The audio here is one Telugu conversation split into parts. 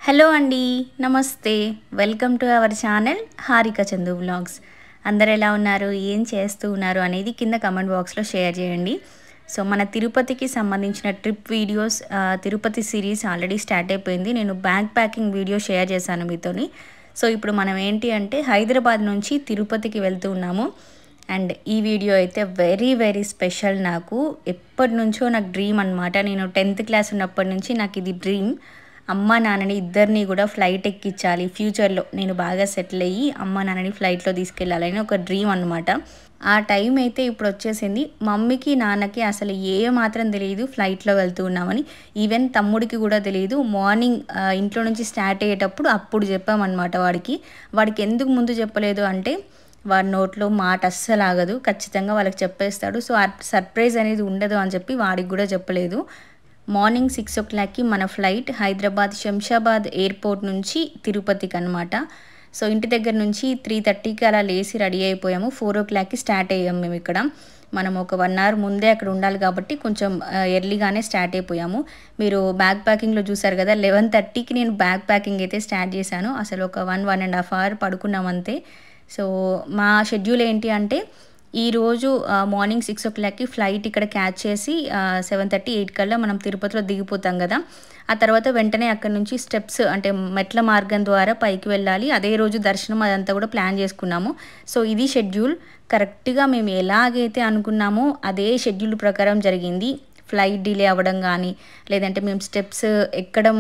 హలో అండి నమస్తే welcome to our channel Harika Chandu vlogs అందరు ఎలా ఉన్నారు ఏం చేస్తూ ఉన్నారు అనేది కింద కమెంట్ బాక్స్లో షేర్ చేయండి సో మన తిరుపతికి సంబంధించిన ట్రిప్ వీడియోస్ ఆ, తిరుపతి సిరీస్ ఆల్రెడీ స్టార్ట్ అయిపోయింది నేను బ్యాగ్ ప్యాకింగ్ వీడియో షేర్ చేశాను మీతోని సో ఇప్పుడు మనం ఏంటి అంటే హైదరాబాద్ నుంచి తిరుపతికి వెళ్తూ ఉన్నాము అండ్ ఈ వీడియో అయితే వెరీ వెరీ స్పెషల్ నాకు ఎప్పటి నుంచో నాకు డ్రీమ్ అనమాట నేను టెన్త్ క్లాస్ ఉన్నప్పటి నుంచి నాకు ఇది డ్రీమ్ అమ్మ నాన్నని ఇద్దరిని కూడా ఫ్లైట్ ఎక్కించాలి ఫ్యూచర్లో నేను బాగా సెటిల్ అయ్యి అమ్మ నాన్నని ఫ్లైట్లో తీసుకెళ్ళాలని ఒక డ్రీమ్ అనమాట ఆ టైం అయితే ఇప్పుడు వచ్చేసింది మమ్మీకి నాన్నకి అసలు ఏ మాత్రం తెలియదు ఫ్లైట్లో వెళ్తూ ఉన్నామని ఈవెన్ తమ్ముడికి కూడా తెలియదు మార్నింగ్ ఆ, ఇంట్లో నుంచి స్టార్ట్ అయ్యేటప్పుడు అప్పుడు చెప్పామన్నమాట వాడికి వాడికి ఎందుకు ముందు చెప్పలేదు అంటే వాడి నోట్లో మాట అస్సలు ఆగదు ఖచ్చితంగా వాళ్ళకి చెప్పేస్తాడు సో ఆ సర్ప్రైజ్ అనేది ఉండదు అని చెప్పి వాడికి కూడా చెప్పలేదు మార్నింగ్ సిక్స్ ఓ క్లాక్కి మన ఫ్లైట్ హైదరాబాద్ శంషాబాద్ ఎయిర్పోర్ట్ నుంచి తిరుపతికి అనమాట సో ఇంటి దగ్గర నుంచి త్రీ థర్టీకి అలా లేచి రెడీ అయిపోయాము ఫోర్ ఓ క్లాక్కి స్టార్ట్ అయ్యాము మేము ఇక్కడ మనం ఒక వన్ అవర్ ముందే అక్కడ ఉండాలి కాబట్టి కొంచెం ఎర్లీగానే స్టార్ట్ అయిపోయాము మీరు బ్యాగ్ ప్యాకింగ్లో చూసారు కదా లెవెన్ థర్టీకి నేను బ్యాగ్ ప్యాకింగ్ అయితే స్టార్ట్ చేశాను అసలు ఒక one one and half hour పడుకున్నాం అంతే సో మా షెడ్యూల్ ఏంటి అంటే ఈరోజు మార్నింగ్ సిక్స్ ఓ క్లాక్కి ఫ్లైట్ ఇక్కడ క్యాచ్ చేసి సెవెన్ థర్టీ ఎయిట్ కల్లా మనం తిరుపతిలో దిగిపోతాం కదా ఆ తర్వాత వెంటనే అక్కడ నుంచి స్టెప్స్ అంటే మెట్ల మార్గం ద్వారా పైకి వెళ్ళాలి అదే రోజు దర్శనం అదంతా కూడా ప్లాన్ చేసుకున్నాము సో ఇది షెడ్యూల్ కరెక్ట్గా మేము ఎలాగైతే అనుకున్నామో అదే షెడ్యూల్ ప్రకారం జరిగింది ఫ్లైట్ డిలే అవ్వడం కానీ లేదంటే మేము స్టెప్స్ ఎక్కడం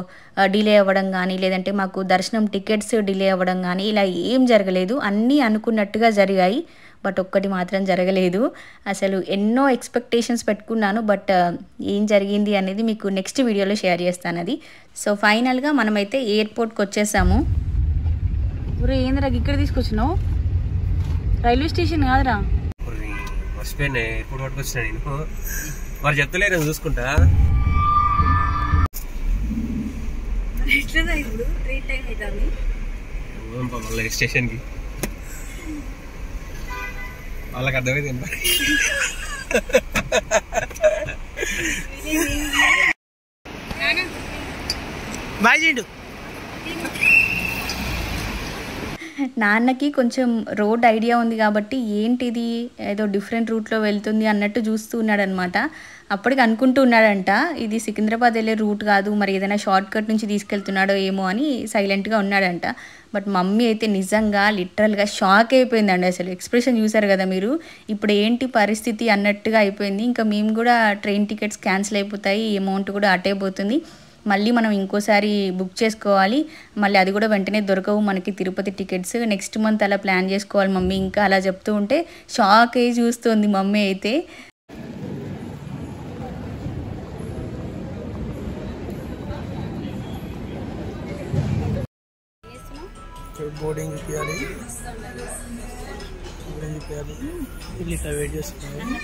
డిలే అవ్వడం కానీ లేదంటే మాకు దర్శనం టికెట్స్ డిలే అవ్వడం కానీ ఇలా ఏం జరగలేదు అన్నీ అనుకున్నట్టుగా జరిగాయి బట్ ఒక్కటి మాత్రం జరగలేదు అసలు ఎన్నో ఎక్స్పెక్టేషన్స్ పెట్టుకున్నాను బట్ ఏం జరిగింది అనేది మీకు నెక్స్ట్ వీడియోలో షేర్ చేస్తాను అది సో ఫైనల్గా మనమైతే ఎయిర్పోర్ట్కి వచ్చేసాము ఒరే ఏందిరా ఇక్కడ తీసుకొచ్చినావు రైల్వే స్టేషన్ కాదురా ఒర్రి, మర్చిపోయాను ఎప్పుడు పట్టుకొచ్చిన నేను వారు చెప్తలేరు నేను చూసుకుంటా ఇప్పుడు త్రీ టైం అవుతుంది పోదాం పా మళ్ళీ స్టేషన్కి వాళ్ళకి అర్థమైంది ఏంటో. బాయ్ చేయండు నాన్నకి కొంచెం రోడ్ ఐడియా ఉంది కాబట్టి ఏంటిది ఏదో డిఫరెంట్ రూట్లో వెళ్తుంది అన్నట్టు చూస్తూ ఉన్నాడనమాట అప్పటికి అనుకుంటూ ఉన్నాడంట ఇది సికింద్రాబాద్ వెళ్ళే రూట్ కాదు మరి ఏదైనా షార్ట్ కట్ నుంచి తీసుకెళ్తున్నాడో ఏమో అని సైలెంట్గా ఉన్నాడంట బట్ మమ్మీ అయితే నిజంగా లిటరల్గా షాక్ అయిపోయిందండి అసలు ఎక్స్ప్రెషన్ చూసారు కదా మీరు ఇప్పుడు ఏంటి పరిస్థితి అన్నట్టుగా అయిపోయింది ఇంకా మేము కూడా ట్రైన్ టికెట్స్ క్యాన్సిల్ అయిపోతాయి అమౌంట్ కూడా అటే పోతుంది మళ్ళీ మనం ఇంకోసారి బుక్ చేసుకోవాలి మళ్ళీ అది కూడా వెంటనే దొరకవు మనకి తిరుపతి టికెట్స్ నెక్స్ట్ మంత్ అలా ప్లాన్ చేసుకోవాలి మమ్మీ ఇంకా అలా చెప్తూ ఉంటే షాక్ అయ్యి చూస్తుంది మమ్మీ అయితే బోర్డింగ్ చూపించాలి బోర్డింగ్ చూపించాలి వెళ్ళి ఇట్లా వెయిట్ చేసుకోవాలి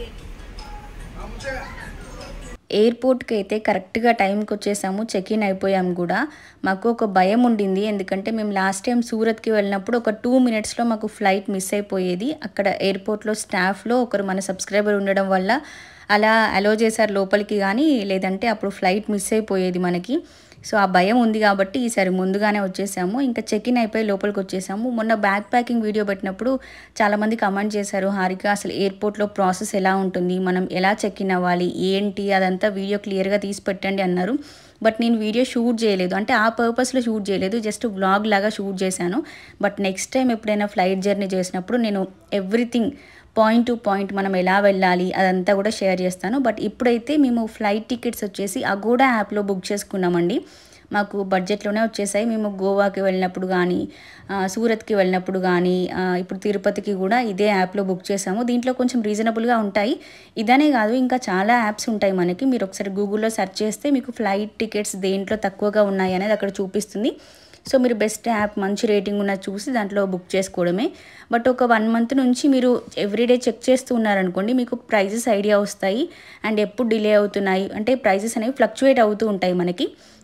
ఎయిర్పోర్ట్కి అయితే కరెక్ట్గా టైంకి వచ్చేసాము చెక్ ఇన్ అయిపోయాం కూడా మాకు ఒక భయం ఉండింది ఎందుకంటే మేము లాస్ట్ టైం సూరత్కి వెళ్ళినప్పుడు ఒక టూ మినిట్స్లో మాకు ఫ్లైట్ మిస్ అయిపోయేది అక్కడ ఎయిర్పోర్ట్లో స్టాఫ్లో ఒకరు మన సబ్స్క్రైబర్ ఉండడం వల్ల అలా అలో చేశారు లోపలికి కానీ లేదంటే అప్పుడు ఫ్లైట్ మిస్ అయిపోయేది మనకి సో ఆ భయం ఉంది కాబట్టి ఈసారి ముందుగానే వచ్చేసాము ఇంకా చెక్ ఇన్ అయిపోయి లోపలికి వచ్చేసాము మొన్న బ్యాగ్ ప్యాకింగ్ వీడియో పెట్టినప్పుడు చాలామంది కమెంట్ చేశారు హారిక అసలు ఎయిర్పోర్ట్లో ప్రాసెస్ ఎలా ఉంటుంది మనం ఎలా చెక్ ఇన్ అవ్వాలి ఏంటి అదంతా వీడియో క్లియర్గా తీసి పెట్టండి అన్నారు బట్ నేను వీడియో షూట్ చేయలేదు అంటే ఆ పర్పస్లో షూట్ చేయలేదు జస్ట్ వ్లాగ్ లాగా షూట్ చేశాను బట్ నెక్స్ట్ టైం ఎప్పుడైనా ఫ్లైట్ జర్నీ చేసినప్పుడు నేను ఎవ్రీథింగ్ పాయింట్ టు పాయింట్ మనం ఎలా వెళ్ళాలి అదంతా కూడా షేర్ చేస్తాను బట్ ఇప్పుడైతే మేము ఫ్లైట్ టికెట్స్ వచ్చేసి అగోడా యాప్లో బుక్ చేసుకున్నామండి మాకు బడ్జెట్లోనే వచ్చేసాయి మేము గోవాకి వెళ్ళినప్పుడు కానీ ఆ, సూరత్కి వెళ్ళినప్పుడు కానీ ఆ, ఇప్పుడు తిరుపతికి కూడా ఇదే యాప్లో బుక్ చేసాము దీంట్లో కొంచెం రీజనబుల్గా ఉంటాయి ఇదనే కాదు ఇంకా చాలా యాప్స్ ఉంటాయి మనకి మీరు ఒకసారి గూగుల్లో సెర్చ్ చేస్తే మీకు ఫ్లైట్ టికెట్స్ దేంట్లో తక్కువగా ఉన్నాయి అనేది అక్కడ చూపిస్తుంది సో మీరు బెస్ట్ యాప్ మంచి రేటింగ్ ఉన్నది చూసి దాంట్లో బుక్ చేసుకోవడమే బట్ ఒక వన్ మంత్ నుంచి మీరు ఎవ్రీడే చెక్ చేస్తూ ఉన్నారనుకోండి మీకు ప్రైజెస్ ఐడియా వస్తాయి అండ్ ఎప్పుడు డిలే అవుతున్నాయి అంటే ప్రైజెస్ అనేవి ఫ్లక్చువేట్ అవుతూ ఉంటాయి మనకి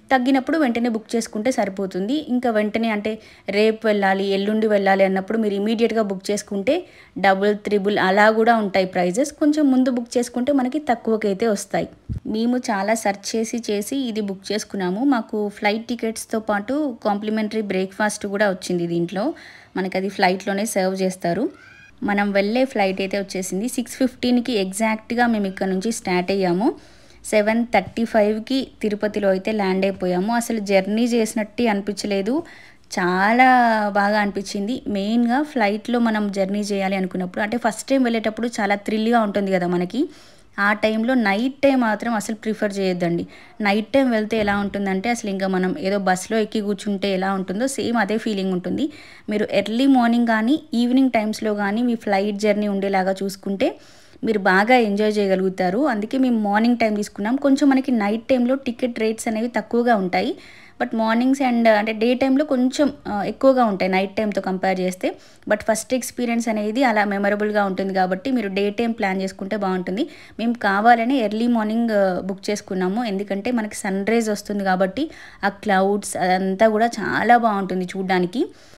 తగ్గినప్పుడు వెంటనే బుక్ చేసుకుంటే సరిపోతుంది ఇంకా వెంటనే అంటే రేపు వెళ్ళాలి ఎల్లుండి వెళ్ళాలి అన్నప్పుడు మీరు ఇమీడియట్గా బుక్ చేసుకుంటే డబుల్ త్రిబుల్ అలా కూడా ఉంటాయి ప్రైజెస్ కొంచెం ముందు బుక్ చేసుకుంటే మనకి తక్కువకైతే వస్తాయి మేము చాలా సెర్చ్ చేసి చేసి ఇది బుక్ చేసుకున్నాము మాకు ఫ్లైట్ టికెట్స్తో పాటు కాంప్లిమెంటరీ బ్రేక్ఫాస్ట్ కూడా వచ్చింది దీంట్లో మనకి అది ఫ్లైట్లోనే సర్వ్ చేస్తారు మనం వెళ్ళే ఫ్లైట్ అయితే వచ్చేసింది సిక్స్ ఫిఫ్టీన్కి ఎగ్జాక్ట్గా మేము ఇక్కడ నుంచి స్టార్ట్ అయ్యాము సెవెన్ థర్టీ ఫైవ్కి తిరుపతిలో అయితే ల్యాండ్ అయిపోయాము అసలు జర్నీ చేసినట్టు అనిపించలేదు చాలా బాగా అనిపించింది మెయిన్గా ఫ్లైట్లో మనం జర్నీ చేయాలి అనుకున్నప్పుడు అంటే ఫస్ట్ టైం వెళ్ళేటప్పుడు చాలా థ్రిల్గా ఉంటుంది కదా మనకి ఆ టైంలో నైట్ టైం మాత్రం అసలు ప్రిఫర్ చేయొద్దండి నైట్ టైం వెళ్తే ఎలా ఉంటుందంటే అసలు ఇంకా మనం ఏదో బస్సులో ఎక్కి కూర్చుంటే ఎలా ఉంటుందో సేమ్ అదే ఫీలింగ్ ఉంటుంది మీరు ఎర్లీ మార్నింగ్ కానీ ఈవినింగ్ టైమ్స్లో కానీ మీ ఫ్లైట్ జర్నీ ఉండేలాగా చూసుకుంటే మీరు బాగా ఎంజాయ్ చేయగలుగుతారు అందుకే మేము మార్నింగ్ టైం తీసుకున్నాం కొంచెం మనకి నైట్ టైంలో టికెట్ రేట్స్ అనేవి తక్కువగా ఉంటాయి బట్ మార్నింగ్స్ అండ్ అంటే డే టైంలో కొంచెం ఆ, ఎక్కువగా ఉంటాయి నైట్ టైంతో కంపేర్ చేస్తే బట్ ఫస్ట్ ఎక్స్పీరియన్స్ అనేది అలా మెమరబుల్గా ఉంటుంది కాబట్టి మీరు డే టైం ప్లాన్ చేసుకుంటే బాగుంటుంది మేము కావాలని ఎర్లీ మార్నింగ్ బుక్ చేసుకున్నాము ఎందుకంటే మనకి సన్ రైజ్ వస్తుంది కాబట్టి ఆ క్లౌడ్స్ అదంతా కూడా చాలా బాగుంటుంది చూడడానికి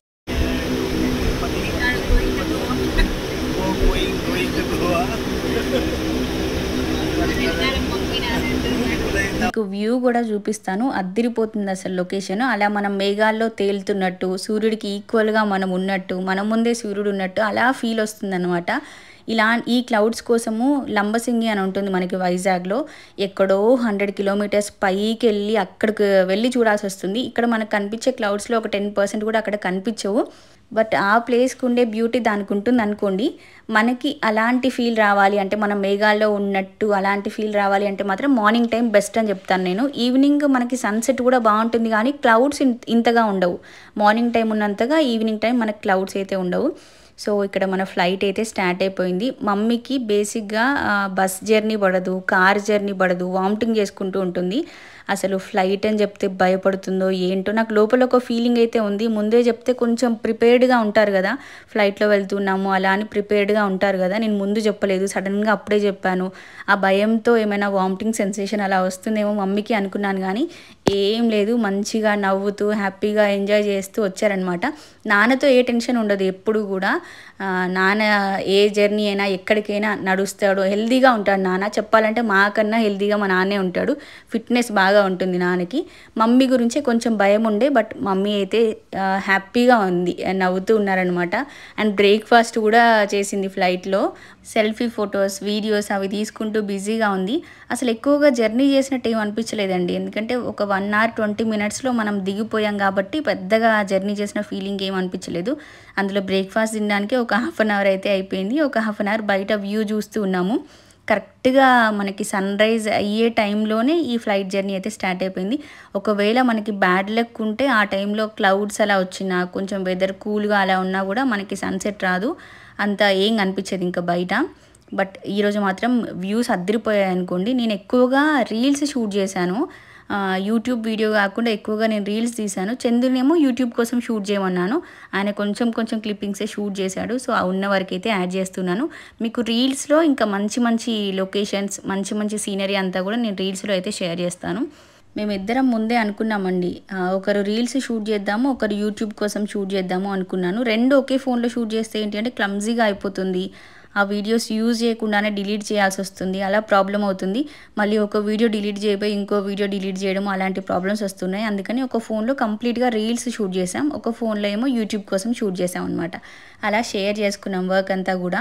మీకు వ్యూ కూడా చూపిస్తాను అద్దిరిపోతుంది అసలు లొకేషన్ అలా మనం మేఘాల్లో తేలుతున్నట్టు సూర్యుడికి ఈక్వల్గా మనం ఉన్నట్టు మన ముందే సూర్యుడు ఉన్నట్టు అలా ఫీల్ వస్తుంది ఇలా ఈ క్లౌడ్స్ కోసము లంబసింగి అని ఉంటుంది మనకి వైజాగ్లో ఎక్కడో హండ్రెడ్ కిలోమీటర్స్ పైకి వెళ్ళి అక్కడికి వెళ్ళి చూడాల్సి వస్తుంది ఇక్కడ మనకు కనిపించే క్లౌడ్స్లో ఒక టెన్ పర్సెంట్ కూడా అక్కడ కనిపించవు బట్ ఆ ప్లేస్కి ఉండే బ్యూటీ దానికి ఉంటుంది అనుకోండి మనకి అలాంటి ఫీల్ రావాలి అంటే మనం మేఘాల్లో ఉన్నట్టు అలాంటి ఫీల్ రావాలి అంటే మాత్రం మార్నింగ్ టైం బెస్ట్ అని చెప్తాను నేను ఈవినింగ్ మనకి సన్సెట్ కూడా బాగుంటుంది కానీ క్లౌడ్స్ ఇంతగా ఉండవు మార్నింగ్ టైం ఉన్నంతగా ఈవినింగ్ టైం మనకి క్లౌడ్స్ అయితే ఉండవు సో ఇక్కడ మన ఫ్లైట్ అయితే స్టార్ట్ అయిపోయింది మమ్మీకి బేసిక్గా ఆ, బస్ జర్నీ పడదు కార్ జర్నీ పడదు వామిటింగ్ చేసుకుంటూ ఉంటుంది అసలు ఫ్లైట్ అని చెప్తే భయపడుతుందో ఏంటో నాకు లోపల ఒక ఫీలింగ్ అయితే ఉంది ముందే చెప్తే కొంచెం ప్రిపేర్డ్గా ఉంటారు కదా ఫ్లైట్లో వెళ్తున్నాము అలా అని ప్రిపేర్డ్గా ఉంటారు కదా నేను ముందు చెప్పలేదు సడన్గా అప్పుడే చెప్పాను ఆ భయంతో ఏమైనా వామిటింగ్ సెన్సేషన్ అలా వస్తుందేమో మమ్మీకి అనుకున్నాను కానీ ఏం లేదు మంచిగా నవ్వుతూ హ్యాపీగా ఎంజాయ్ చేస్తూ వచ్చారనమాట నాన్నతో ఏ టెన్షన్ ఉండదు ఎప్పుడు కూడా ఆ, నాన్న ఏ జర్నీ అయినా ఎక్కడికైనా నడుస్తాడు హెల్దీగా ఉంటాడు నాన్న చెప్పాలంటే మాకన్నా హెల్దీగా మా నాన్నే ఉంటాడు ఫిట్నెస్ బాగా ఉంటుంది నాన్నకి మమ్మీ గురించే కొంచెం భయం ఉండే బట్ మమ్మీ అయితే ఆ, హ్యాపీగా ఉంది నవ్వుతూ ఉన్నారనమాట అండ్ బ్రేక్ఫాస్ట్ కూడా చేసింది ఫ్లైట్లో సెల్ఫీ ఫొటోస్ వీడియోస్ అవి తీసుకుంటూ బిజీగా ఉంది అసలు ఎక్కువగా జర్నీ చేసినట్టు ఏం అనిపించలేదండి ఎందుకంటే ఒక వన్ అవర్ ట్వంటీ మినిట్స్లో మనం దిగిపోయాం కాబట్టి పెద్దగా జర్నీ చేసిన ఫీలింగ్ ఏం అనిపించలేదు అందులో బ్రేక్ఫాస్ట్ తినడానికి ఒక హాఫ్ అన్ అవర్ అయితే అయిపోయింది ఒక హాఫ్ అన్ అవర్ బయట వ్యూ చూస్తూ ఉన్నాము కరెక్ట్గా మనకి సన్ రైజ్ అయ్యే టైంలోనే ఈ ఫ్లైట్ జర్నీ అయితే స్టార్ట్ అయిపోయింది ఒకవేళ మనకి బ్యాడ్ లక్ ఉంటే ఆ టైంలో క్లౌడ్స్ అలా వచ్చినా కొంచెం వెదర్ కూల్గా అలా ఉన్నా కూడా మనకి సన్సెట్ రాదు అంత ఏం కనిపించదు ఇంకా బయట బట్ ఈరోజు మాత్రం వ్యూస్ అద్దరిపోయాయి అనుకోండి నేను ఎక్కువగా రీల్స్ షూట్ చేశాను ఆ, యూట్యూబ్ వీడియో కాకుండా ఎక్కువగా నేను రీల్స్ తీశాను చందునేమో యూట్యూబ్ కోసం షూట్ చేయమన్నాను ఆయన కొంచెం కొంచెం క్లిప్పింగ్సే షూట్ చేశాడు సో ఆ ఉన్న వరకు అయితే యాడ్ చేస్తున్నాను మీకు రీల్స్లో ఇంకా మంచి మంచి లొకేషన్స్ మంచి మంచి సీనరీ అంతా కూడా నేను రీల్స్లో అయితే షేర్ చేస్తాను మేమిద్దరం ముందే అనుకున్నామండి ఆ, ఒకరు రీల్స్ షూట్ చేద్దాము ఒకరు యూట్యూబ్ కోసం షూట్ చేద్దాము అనుకున్నాను రెండు ఒకే ఫోన్లో షూట్ చేస్తే ఏంటి అంటే క్లమ్జీగా అయిపోతుంది ఆ వీడియోస్ యూజ్ చేయకుండానే డిలీట్ చేయాల్సి వస్తుంది అలా ప్రాబ్లం అవుతుంది మళ్ళీ ఒక వీడియో డిలీట్ చేయబోయి ఇంకో వీడియో డిలీట్ చేయడం అలాంటి ప్రాబ్లమ్స్ వస్తున్నాయి అందుకని ఒక ఫోన్లో కంప్లీట్గా రీల్స్ షూట్ చేసాం ఒక ఫోన్లో ఏమో యూట్యూబ్ కోసం షూట్ చేసాం అనమాట అలా షేర్ చేసుకున్నాం వర్క్ అంతా కూడా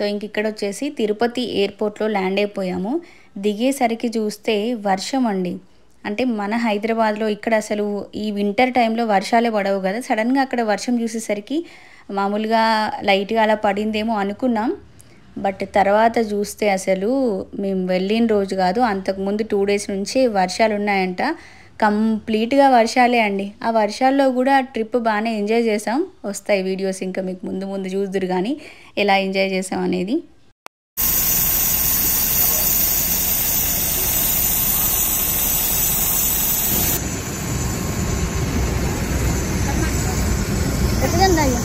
ఇంక ఇక్కడ వచ్చేసి తిరుపతి ఎయిర్పోర్ట్లో ల్యాండ్ అయిపోయాము దిగేసరికి చూస్తే వర్షం అండి అంటే మన హైదరాబాద్లో ఇక్కడ అసలు ఈ వింటర్ టైంలో వర్షాలే పడవు కదా సడన్గా అక్కడ వర్షం చూసేసరికి మామూలుగా లైట్గా అలా పడిందేమో అనుకున్నాం బట్ తర్వాత చూస్తే అసలు మేము వెళ్ళిన రోజు కాదు అంతకుముందు టూ డేస్ నుంచి వర్షాలు ఉన్నాయంట కంప్లీట్గా వర్షాలే అండి ఆ వర్షాల్లో కూడా ట్రిప్ బాగానే ఎంజాయ్ చేసాం వస్తాయి వీడియోస్ ఇంకా మీకు ముందు ముందు చూద్దరు కానీ ఎలా ఎంజాయ్ చేసాం అనేది ఎక్కడండి అయ్యా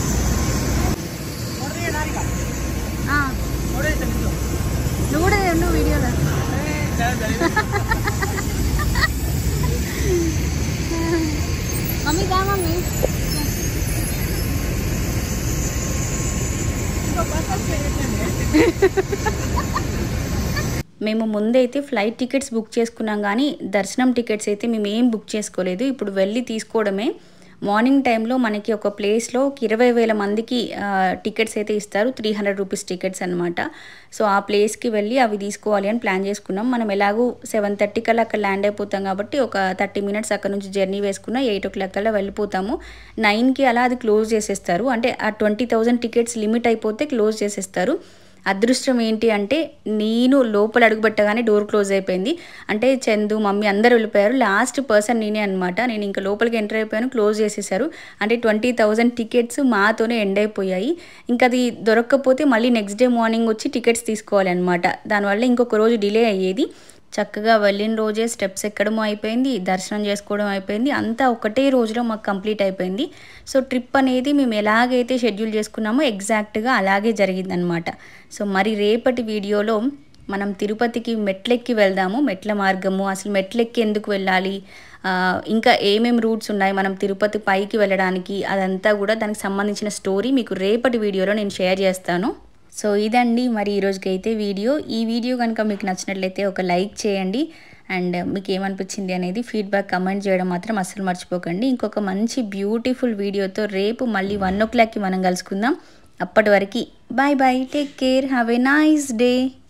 నువ్వు కూడా నువ్వు వీడియోలో మమ్మీ దా మమ్మీ మేము ముందైతే ఫ్లైట్ టికెట్స్ బుక్ చేసుకున్నాం కానీ దర్శనం టికెట్స్ అయితే మేము ఏం బుక్ చేసుకోలేదు ఇప్పుడు వెళ్ళి తీసుకోవడమే మార్నింగ్ టైంలో మనకి ఒక ప్లేస్లో ఒక ఇరవై వేల మందికి ఆ, టికెట్స్ అయితే ఇస్తారు త్రీ హండ్రెడ్ రూపీస్ టికెట్స్ అనమాట సో ఆ ప్లేస్కి వెళ్ళి అవి తీసుకోవాలి అని ప్లాన్ చేసుకున్నాం మనం ఎలాగూ సెవెన్ థర్టీ కల్లా అక్కడ ల్యాండ్ అయిపోతాం కాబట్టి ఒక థర్టీ మినిట్స్ అక్కడ నుంచి జర్నీ వేసుకున్న ఎయిట్ ఓ క్లాక్ కల్లా వెళ్ళిపోతాము నైన్కి అలా అది క్లోజ్ చేసేస్తారు అంటే ఆ ట్వంటీ థౌజండ్ టికెట్స్ లిమిట్ అయిపోతే క్లోజ్ చేసేస్తారు అదృష్టం ఏంటి అంటే నేను లోపల అడుగుపెట్టగానే డోర్ క్లోజ్ అయిపోయింది అంటే చందు మమ్మీ అందరు వెళ్ళిపోయారు లాస్ట్ పర్సన్ నేనే అనమాట నేను ఇంకా లోపలికి ఎంటర్ అయిపోయాను క్లోజ్ చేసేసారు అంటే ట్వంటీ థౌజండ్ టికెట్స్ మాతోనే ఎండ్ అయిపోయాయి ఇంకా అది దొరక్కపోతే మళ్ళీ నెక్స్ట్ డే మార్నింగ్ వచ్చి టికెట్స్ తీసుకోవాలి అనమాట దానివల్ల ఇంకొక రోజు డిలే అయ్యేది చక్కగా వెళ్ళిన రోజే స్టెప్స్ ఎక్కడం అయిపోయింది దర్శనం చేసుకోవడం అయిపోయింది అంతా ఒకటే రోజులో మాకు కంప్లీట్ అయిపోయింది సో ట్రిప్ అనేది మేము ఎలాగైతే షెడ్యూల్ చేసుకున్నామో ఎగ్జాక్ట్గా అలాగే జరిగిందనమాట సో మరి రేపటి వీడియోలో మనం తిరుపతికి మెట్లెక్కి వెళ్దాము మెట్ల మార్గము అసలు మెట్లెక్కి ఎందుకు వెళ్ళాలి ఆ, ఇంకా ఏమేం రూట్స్ ఉన్నాయి మనం తిరుపతి పైకి వెళ్ళడానికి అదంతా కూడా దానికి సంబంధించిన స్టోరీ మీకు రేపటి వీడియోలో నేను షేర్ చేస్తాను సో ఇదండి మరి ఈరోజుకి అయితే వీడియో ఈ వీడియో కనుక మీకు నచ్చినట్లయితే ఒక లైక్ చేయండి అండ్ మీకు ఏమనిపించింది అనేది ఫీడ్బ్యాక్ కమెంట్ చేయడం మాత్రం అస్సలు మర్చిపోకండి ఇంకొక మంచి బ్యూటిఫుల్ వీడియోతో రేపు మళ్ళీ వన్ ఓ క్లాక్కి మనం కలుసుకుందాం అప్పటి వరకు bye bye take care have a nice day